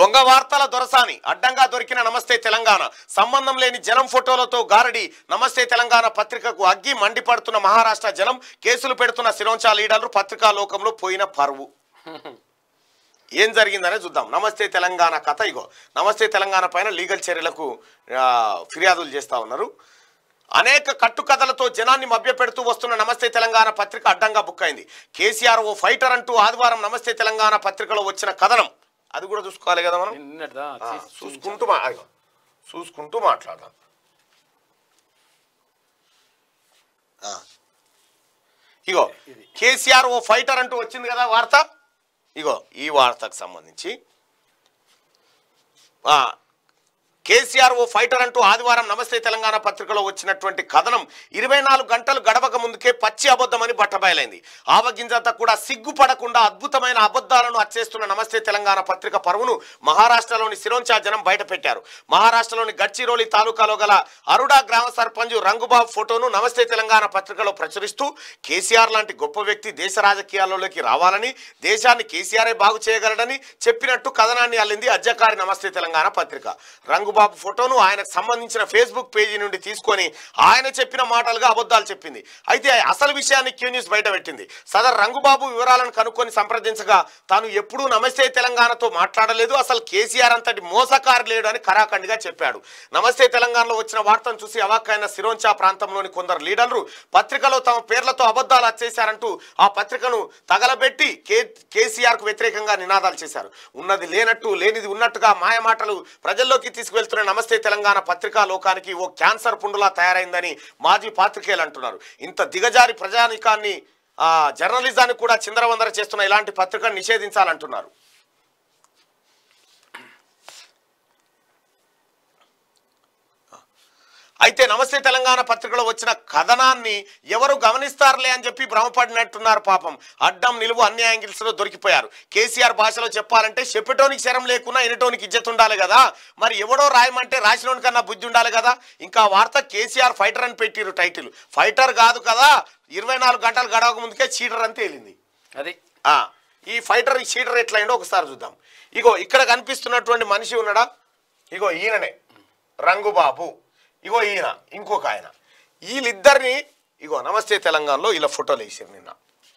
దొంగ వార్తల దొరసాని అడ్డంగా దొరికిన నమస్తే తెలంగాణ సంబంధం లేని జనం ఫోటోలతో గారడి నమస్తే తెలంగాణ పత్రికకు అగ్గి మండిపడుతున్న మహారాష్ట్ర జనం కేసులు పెడుతున్న సిరోంచా లీడర్లు పత్రికా లోకంలో పోయిన పరువు ఏం జరిగిందనే చూద్దాం నమస్తే తెలంగాణ కథ ఇగో నమస్తే తెలంగాణ పైన లీగల్ చర్యలకు ఆ, ఫిర్యాదులు చేస్తా ఉన్నారు అనేక కట్టుకథలతో జనాన్ని మభ్యపెడుతూ వస్తున్న నమస్తే తెలంగాణ పత్రిక అడ్డంగా బుక్ అయింది కేసీఆర్ ఓ ఫైటర్ అంటూ ఆదివారం నమస్తే తెలంగాణ పత్రికలో వచ్చిన కథనం అది కూడా చూసుకోవాలి కదా మనం నిన్నటిదా ఆ, చూసుకుంటూ మా అదిగో, చూసుకుంటూ మాట్లాడదాం ఆ. ఇగో కేసీఆర్ ఓ ఫైటర్ అంటూ వచ్చింది కదా వార్త ఇగో ఈ వార్తకు సంబంధించి ఆ, కేసీఆర్ ఓ ఫైటర్ అంటూ ఆదివారం నమస్తే తెలంగాణ పత్రికలో వచ్చినటువంటి కథనం ఇరవై నాలుగు గంటలు గడవక ముందుకే పచ్చి అబద్ధమని బట్టబయలైంది ఆవగింజంత కూడా సిగ్గుపడకుండా అద్భుతమైన అబద్ధాలను అచ్చేస్తున్న నమస్తే తెలంగాణ పత్రిక పరువును మహారాష్ట్రలోని సిరోంచా జనం బయటపెట్టారు మహారాష్ట్రలోని గడ్చిరోలి తాలూకాలో గల అరుడా గ్రామ సర్పంచ్ రంగుబాబు ఫోటోను నమస్తే తెలంగాణ పత్రికలో ప్రచురిస్తూ కేసీఆర్ లాంటి గొప్ప వ్యక్తి దేశ రాజకీయాల్లోకి రావాలని దేశాన్ని కేసీఆరే బాగు చేయగలడని చెప్పినట్టు కథనాన్ని అల్లింది అజ్జకారి నమస్తే తెలంగాణ పత్రిక రంగుబాబు ఫోటోను ఆయనకు సంబంధించిన ఫేస్బుక్ పేజీ నుండి తీసుకొని ఆయన చెప్పిన మాటలుగా అబద్ధాలు చెప్పింది అయితే అసలు విషయాన్ని క్యూ న్యూస్ బయటపెట్టింది సదర్ రంగుబాబు వివరాలను కనుక్కొని సంప్రదించగా తాను ఎప్పుడూ నమస్తే తెలంగాణతో మాట్లాడలేదు అసలు కేసీఆర్ అంతటి మోసకారు లేడు అని ఖరాఖండిగా చెప్పాడు నమస్తే తెలంగాణలో వచ్చిన వార్తను చూసి అవాక్కైన సిరోంచా ప్రాంతంలోని కొందరు లీడర్లు పత్రికలో తమ పేర్లతో అబద్ధాలు వచ్చేశారంటూ ఆ పత్రికను తగలబెట్టి కే కేసీఆర్ కు వ్యతిరేకంగా నినాదాలు చేశారు ఉన్నది లేనట్టు లేనిది ఉన్నట్టుగా మాయమాటలు ప్రజల్లోకి తీసుకువెళ్తున్న నమస్తే తెలంగాణ పత్రికా లోకానికి ఓ క్యాన్సర్ పుండులా తయారైందని మాజీ పాత్రికేయులు అంటున్నారు ఇంత దిగజారి ప్రజానికాన్ని ఆ జర్నలిజాన్ని కూడా చిందరవందర చేస్తున్న ఇలాంటి పత్రికను నిషేధించాలంటున్నారు అయితే నమస్తే తెలంగాణ పత్రికలో వచ్చిన కథనాన్ని ఎవరు గమనిస్తారులే అని చెప్పి భ్రమపడినట్టున్నారు పాపం అడ్డం నిలువు అన్ని యాంగిల్స్ లో దొరికిపోయారు కేసీఆర్ భాషలో చెప్పాలంటే చెప్పటోనికి శరం లేకున్నా ఎనటోనికి ఇజ్జత్ ఉండాలి కదా మరి ఎవడో రాయమంటే రాసినోని కన్నా బుద్ధి ఉండాలి కదా ఇంకా ఆ వార్త కేసీఆర్ ఫైటర్ అని పెట్టిరు టైటిల్ ఫైటర్ కాదు కదా ఇరవై నాలుగు గంటలు గడవక ముందుకే చీటర్ అని తేలింది అది ఆ, ఈ ఫైటర్ ఈ చీటర్ ఎట్లయిందో ఒకసారి చూద్దాం ఇగో ఇక్కడ కనిపిస్తున్నటువంటి మనిషి ఉన్నాడా ఇగో ఈయననే రంగుబాబు ఇగో ఈయన ఇంకొక ఆయన వీళ్ళిద్దరిని ఇగో నమస్తే తెలంగాణలో ఇలా ఫోటోలు వేసారు నిన్న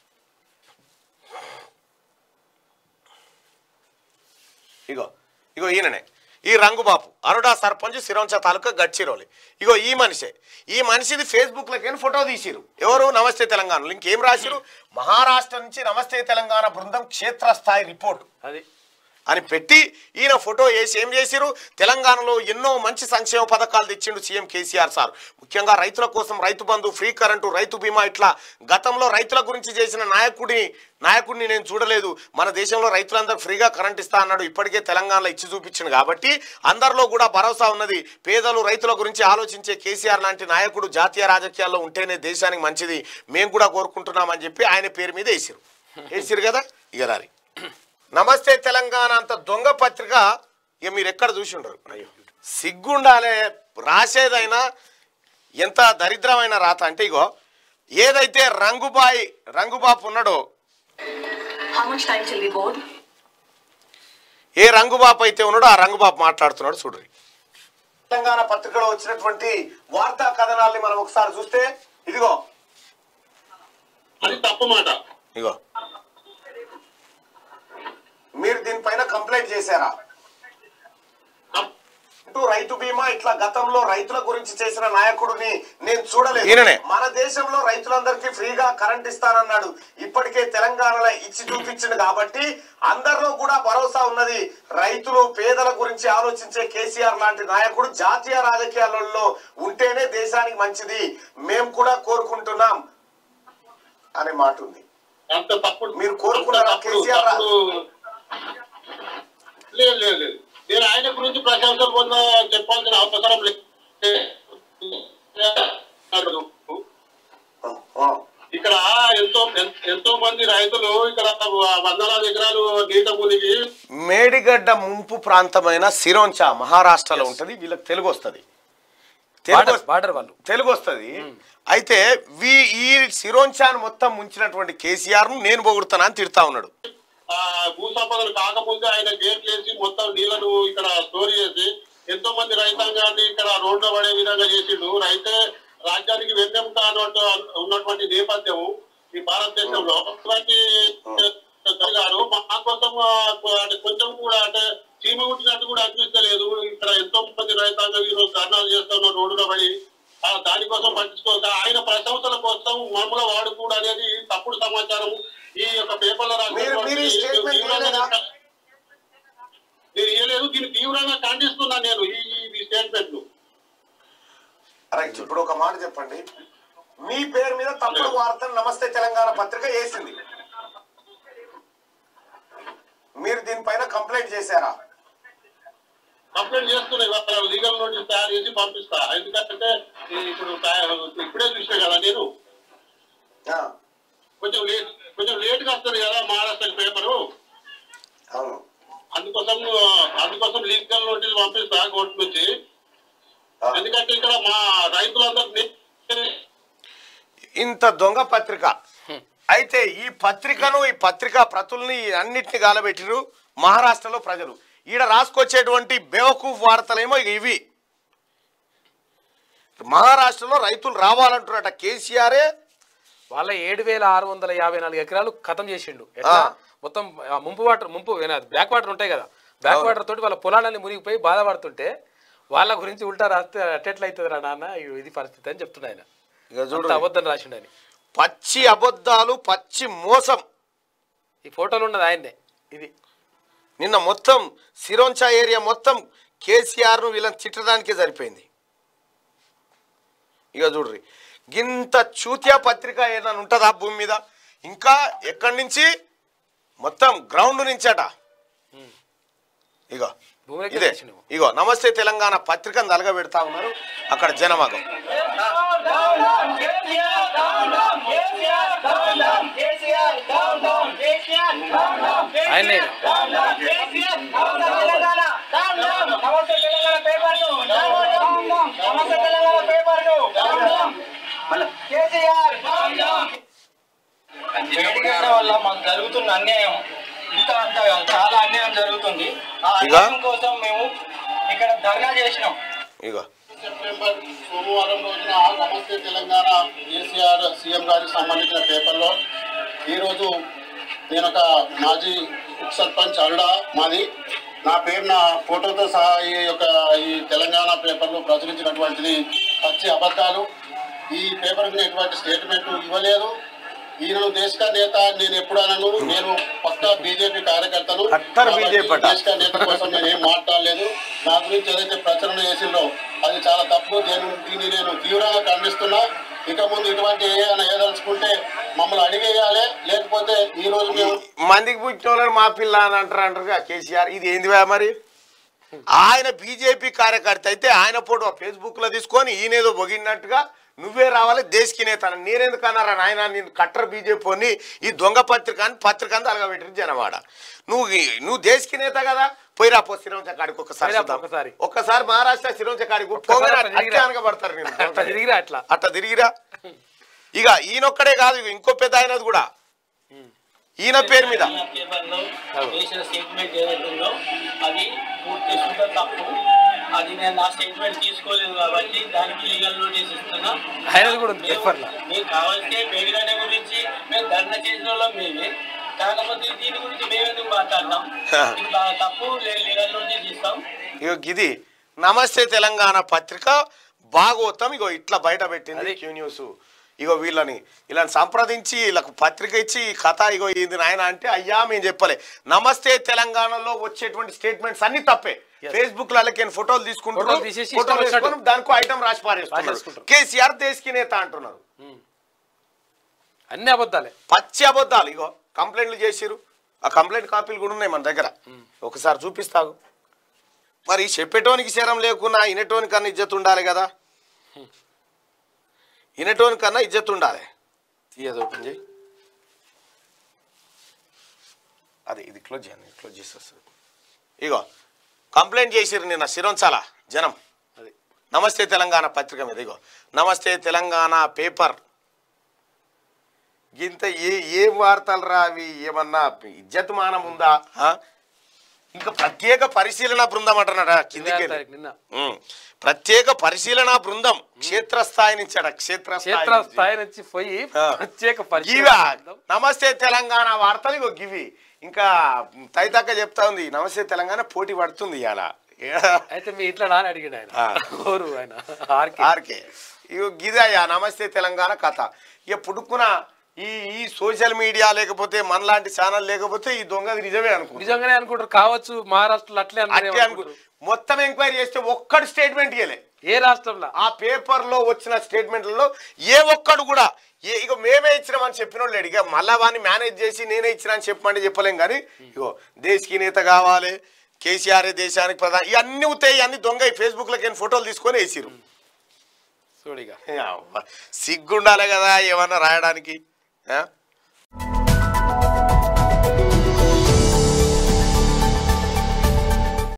ఇగో ఇగో ఈయననే ఈ రంగుబాపు అరుడా సర్పంచ్ సిరోంచ తాలూకా గడ్చిరోలి ఇగో ఈ మనిషే ఈ మనిషిది ఫేస్బుక్ లోకి ఫోటో తీసిరు ఎవరు నమస్తే తెలంగాణలో ఇంకేం రాసిరు మహారాష్ట్ర నుంచి నమస్తే తెలంగాణ బృందం క్షేత్రస్థాయి రిపోర్ట్ అది అని పెట్టి ఈయన ఫోటో వేసి ఏం చేసిరు తెలంగాణలో ఎన్నో మంచి సంక్షేమ పథకాలు తెచ్చిండు సీఎం కేసీఆర్ సార్ ముఖ్యంగా రైతుల కోసం రైతు బంధు ఫ్రీ కరెంటు రైతు బీమా ఇట్లా గతంలో రైతుల గురించి చేసిన నాయకుడిని నాయకుడిని నేను చూడలేదు మన దేశంలో రైతులందరూ ఫ్రీగా కరెంట్ ఇస్తా అన్నాడు ఇప్పటికే తెలంగాణలో ఇచ్చి చూపించింది కాబట్టి అందరిలో కూడా భరోసా ఉన్నది పేదలు రైతుల గురించి ఆలోచించే కేసీఆర్ లాంటి నాయకుడు జాతీయ రాజకీయాల్లో ఉంటేనే దేశానికి మంచిది మేము కూడా కోరుకుంటున్నామని చెప్పి ఆయన పేరు మీద వేసిరు వేసిరు కదా ఇక రారి నమస్తే తెలంగాణ అంత దొంగ పత్రిక ఇక మీరు ఎక్కడ చూసి ఉండరు అయ్యో సిగ్గుండాలే రాసేదైనా ఎంత దరిద్రమైన రాత అంటే ఇగో ఏదైతే రంగుబాయి రంగుబాపు ఉన్నాడో How much time till we board? ఏ రంగుబాపు అయితే ఉన్నాడో ఆ రంగుబాపు మాట్లాడుతున్నాడు చూడండి తెలంగాణ పత్రికలో వచ్చినటువంటి వార్తా కథనాల్ని మనం ఒకసారి చూస్తే ఇదిగో అది తప్పు మాట ఇగో మీరు దీనిపైన కంప్లైంట్ చేశారా తప్- అంటూ రైతు బీమా ఇట్లా గతంలో రైతుల గురించి చేసిన నాయకుడిని నేను చూడలేదు ఈయననే. మన దేశంలో రైతులందరికీ ఫ్రీగా కరెంట్ ఇస్తానన్నాడు ఇప్పటికే తెలంగాణలో ఇచ్చి చూపించింది కాబట్టి అందరిలో కూడా భరోసా ఉన్నది రైతులు పేదల గురించి ఆలోచించే కేసీఆర్ లాంటి నాయకుడు జాతీయ రాజకీయాలలో ఉంటేనే దేశానికి మంచిది మేము కూడా కోరుకుంటున్నాం అనే మాట ఉంది అంత తప్పుడు మీరు కోరుకున్నారా అంత తప్పుడు- కేసీఆర్ రా- తప్పుడు- లేదు లేదు లేదు నేను ఆయన గురించి ప్రశంసలు పొంద చెప్పాల్సిన అవసరం లేదు ఇక్కడ ఎంతో ఎన్- ఎంతో మంది రైతులు ఇక్కడ వందలాది ఎకరాలు నీట మునిగి మేడిగడ్డ ముంపు ప్రాంతమైన సిరోంచా మహారాష్ట్రలో ఉంటది వీళ్ళకి తెలుగు వస్తుంది తెలుగు బార్డర్ వస్- బార్డర్ వాళ్ళు తెలుగు వస్తుంది అయితే వీ ఈ సిరోంచాను మొత్తం ముంచినటువంటి కేసీఆర్ ను నేను పొగుడుతానా అని తిడతా ఉన్నాడు ఆ, భూ సంపదలు కాకముందే ఆయన గేట్లు వేసి మొత్తం నీళ్లను ఇక్కడ స్టోర్ చేసి ఎంతో మంది రైతాంగాన్ని ఇక్కడ రోడ్ల పడే విధంగా చేసిండు రైతే రాజ్యానికి వెన్నెముక అన్నట్టు ఉన్నటువంటి నేపథ్యం ఈ భారతదేశంలో అటువంటి గారు మా కోసం ఆ, అంటే కొంచెం కూడా అంటే చీమ కుట్టినట్టు కూడా అనిపిస్తలేదు ఇక్కడ ఎంతో మంది రైతాంగం ఈరోజు ధర్నాలు చేస్తున్న రోడ్డున పడి ఆ, దానికోసం పట్టించుకోక ఆయన ప్రశంసల కోసం మమ్మల వాడుకోడు అనేది తప్పుడు సమాచారం ఈ యొక్క పేపర్లో మీరు- మీరు ఈ statement ఇవ్వలేదా? నేను ఇవ్వలేదు దీన్ని తీవ్రంగా ఖండిస్తున్నాను నేను ఈ ఈ స్టేట్మెంట్ ను రైట్ ఇప్పుడు ఒక మాట చెప్పండి మీ పేరు మీద తప్పుడు వార్తలు నమస్తే తెలంగాణ పత్రిక వేసింది మీరు దీనిపైన కంప్లైంట్ చేశారా కంప్లైంట్ చేస్తున్నా ఇవాళ లీగల్ నోటీస్ తయారు చేసి పంపిస్తా ఎందుకంటే ఈ ఇప్పుడు తయా- ఇప్పుడే చూసిన కదా నేను ఆ, కొంచెం లేట్ కొంచెం లేట్ గా వస్తుంది కదా మహారాష్ట్ర పేపరు అవును అందుకోసం అందుకోసం లీగల్ నోటీస్ పంపిస్తా కోర్టు నుంచి ఆ. ఎందుకంటే ఇక్కడ మా రైతులందరినీ ఇంత దొంగ పత్రిక అయితే ఈ పత్రికను ఈ పత్రిక ప్రతుల్ని అన్నిటిని గాలబెట్టిరు మహారాష్ట్రలో ప్రజలు ఈడ రాసుకొచ్చేటువంటి బేవకూఫ్ వార్తలేమో ఇక ఇవి మహారాష్ట్రలో రైతులు రావాలంటున్నట కేసీఆరే వాళ్ళ ఏడు వేల ఆరు వందల యాభై నాలుగు ఎకరాలు ఖతం చేసిండు ఎట్లా ఆ. మొత్తం ఆ ముంపు వాటర్ ముంపు బ్యాక్ వాటర్ ఉంటాయి కదా బ్యాక్ అవును. వాటర్ తోటి వాళ్ళ పొలాలన్నీ మునిగిపోయి బాధపడుతుంటే వాళ్ళ గురించి ఉల్టా రాస్తే అట్టెట్లా అవుతుంది రా నాన్న ఇగో ఇది పరిస్థితి అని చెప్తున్నా ఆయన ఇక అంత చూడు అబద్ధం రాసిండు అని పచ్చి అబద్ధాలు పచ్చి మోసం ఈ ఫోటోలు ఉన్నది ఆయన్నే ఇది నిన్న మొత్తం సిరోంచా ఏరియా మొత్తం కేసీఆర్ను వీళ్ళని తిట్టడానికే సరిపోయింది ఇక చూడ్రి గింత చూత్యా పత్రిక ఏదైనా ఉంటుందా భూమి మీద ఇంకా ఎక్కడి నుంచి మొత్తం గ్రౌండ్ నుంచట ఇగో భూమిలోకి ఇదే తెచ్చినాము. ఇగో నమస్తే తెలంగాణ పత్రికను తలగబెడతా ఉన్నారు అక్కడ జనమగం ఆయన్నే వేడిగడ వల్ల మాకు జరుగుతున్న అన్యాయం ఇంత అంత కాదు, చాలా అన్యాయం జరుగుతుంది ఆ ఇక? అన్యాయం కోసం మేము ఇక్కడ ధర్నా చేసినాం ఇగో సెప్టెంబర్ సోమవారం రోజున నమస్తే తెలంగాణ కేసీఆర్ సీఎం గారికి సంబంధించిన పేపర్లో ఈరోజు నేను ఒక మాజీ ఉప సర్పంచ్ అల్డా మాది నా పేరు నా ఫోటోతో సహా ఈ యొక్క ఈ తెలంగాణ పేపర్లో ప్రచురించినటువంటిది పచ్చి అబద్ధాలు ఈ పేపర్కి నేను ఎటువంటి స్టేట్మెంట్ ఇవ్వలేదు ఈయన దేశక నేత నేను ఎప్పుడు అనను నేను పక్కా బీజేపీ కార్యకర్తను కట్టర్ BJP అట. దేశక నేత కోసం నేను ఏం మాట్లాడలేదు నా గురించి ఏదైతే ప్రచురణ చేసిందో అది చాలా తప్పు దీని దీన్ని నేను తీవ్రంగా ఖండిస్తున్నా ఇక ముందు ఇటువంటి ఏదైనా ఏదలుచుకుంటే మమ్మల్ని అడిగేయాలి లేకపోతే ఈ రోజు మేము మందికి పుట్టిన వాళ్ళని మా పిల్ల అని అంటారు అంటారుగా కేసీఆర్ ఇది ఏంది వా మరి ఆయన బీజేపీ కార్యకర్త అయితే ఆయన ఫోటో ఫేస్బుక్ లో తీసుకొని ఈయనేదో బొగినట్టుగా నువ్వే రావాలి దేశకి నేత అని. నేనెందుకు అన్నారా నాయన నేను కట్టర్ బీజేపీ అని ఈ దొంగ పత్రిక అని పత్రిక అని తలగబెట్టిరు జనవాడ నువ్వు ఈ- నువ్వు దేశకి నేత కదా పోయిరా పో సిరంచ కాడికి ఒక్కసారి పోయిరా పో చూద్దాం. ఒక్కసారి. ఒక్కసారి మహారాష్ట్ర సిరంచ కాడికి పో. ఒక్కసారి పోగానే అట్లా అట్టే తిరిగిరా. అనగబడతారు నేను అట్లా తిరిగిరా అట్లా అట్లా తిరిగిరా ఇక ఈయనొక్కడే కాదు ఇక ఇంకో పెద్ద ఆయనది కూడా ఈయన పేరు మీద పేపర్లో చేసిన స్టేట్మెంట్ ఏదైతే ఉందో అది పూర్తి శుద్ధ తప్పు అది నేను నా స్టేట్మెంట్ తీసుకోలేదు కాబట్టి దానికి లీగల్ నోటీస్ ఇస్తున్నా ఆయనది కూడా ఉంది మేము- పేపర్లో. మీకు కావాల్సిన మేడిగడ్డ గురించి మేము ధర్నా చేసిన వాళ్ళం మేమే కాకపోతే దీని గురించి మేమెందుకు మాట్లాడతాం ఇట్లా తప్పు లీగల్ నోటీస్ ఇస్తాం ఇగో ఇది నమస్తే తెలంగాణ పత్రిక భాగవతం ఇగో ఇట్లా బయట పెట్టింది అది. క్యూ న్యూస్ ఇగో వీళ్ళని వీళ్ళని సంప్రదించి వీళ్ళకు పత్రిక ఇచ్చి ఈ కథ ఇగో ఇది నాయన అంటే అయ్యా మేము చెప్పలే నమస్తే తెలంగాణలో వచ్చేటువంటి స్టేట్మెంట్స్ అన్ని తప్పే Yes. ఫేస్బుక్ లో ఫోటోలు తీసుకుంటారు ఫోటోలు తీసేసి ఇష్టం ఫోటోలు వచ్చినట్టు. వేసుకొని దానికో ఐటమ్ రాసి పారేస్తున్నారు రాసేసుకుంటారు. కేసీఆర్ దేశకి నేత అంటున్నారు అన్ని అబద్ధాలే పచ్చి అబద్ధాలు ఇగో కంప్లైంట్లు చేసిరు ఆ కంప్లైంట్ కాపీలు కూడా ఉన్నాయి మన దగ్గర ఒకసారి చూపిస్తాగు మరి చెప్పేటోనికి శరం లేకున్నా ఇనటోనికన్నా ఇజ్జత్ ఉండాలి కదా ఇనటోనికన్నా ఇజ్జత్ ఉండాలి తీయదు ఓపెన్ చేయి అది ఇది క్లోజ్ చేయండి క్లోజ్ చేసి వస్తుంది ఇగో కంప్లైంట్ చేసిరు నిన్న సిరంచాల జనం అది నమస్తే తెలంగాణ పత్రిక మీద ఇగో నమస్తే తెలంగాణ పేపర్ ఇంత ఏ ఏం వార్తలు రా అవి ఏమన్నా ఇజ్జత్ మానం ఉందా ఆ? ఇంకా ప్రత్యేక పరిశీలన బృందం అంటున్నాడా కిందికి వెళ్ళి. తారీఖు నిన్న ఉమ్. ప్రత్యేక పరిశీలన బృందం క్షేత్రస్థాయి నుంచి అట క్షేత్రస్థాయి క్షేత్ర నుంచి. స్థాయి నుంచి పోయి ఆ. ప్రత్యేక గివా పరిశీలన నమస్తే తెలంగాణ వార్తలు ఇగో గివి ఇంకా తైతక్క చెప్తా ఉంది నమస్తే తెలంగాణ పోటీ పడుతుంది ఇవాళ అయితే మీ ఇట్లా నాని అడిగిండు ఆయన ఆ. ఓరు ఆయన ఆర్కే ఆర్కే ఇగో గిదయ్యా నమస్తే తెలంగాణ కథ ఇక పుడుకున ఈ ఈ సోషల్ మీడియా లేకపోతే మనలాంటి ఛానల్ లేకపోతే ఈ దొంగది నిజమే అనుకో నిజంగానే అనుకుంటారు కావచ్చు మహారాష్ట్రలో అట్లే అట్టే అనుకో అనుకుంటారు మొత్తం ఎంక్వైరీ చేస్తే ఒక్కడు స్టేట్మెంట్ ఇవ్వలే ఏ రాష్ట్రంలో ఆ పేపర్ లో వచ్చిన స్టేట్మెంట్లలో ఏ ఒక్కడు కూడా ఏ ఇక మేమే ఇచ్చినామని చెప్పిన వాళ్ళు లేడు. ఇక మళ్ళా వాడిని మేనేజ్ చేసి నేనే ఇచ్చినా అని చెప్పమంటే చెప్పలేం కానీ ఇగో దేశకి నేత కావాలి కేసీఆర్ దేశానికి ప్రధాని ఇవన్నీ అవుతాయి అన్ని దొంగ ఈ ఫేస్బుక్ లోకి ఫోటోలు తీసుకొని వేసిరు చూడిగా సిగ్గుండాలి కదా ఏమన్నా రాయడానికి ఆ?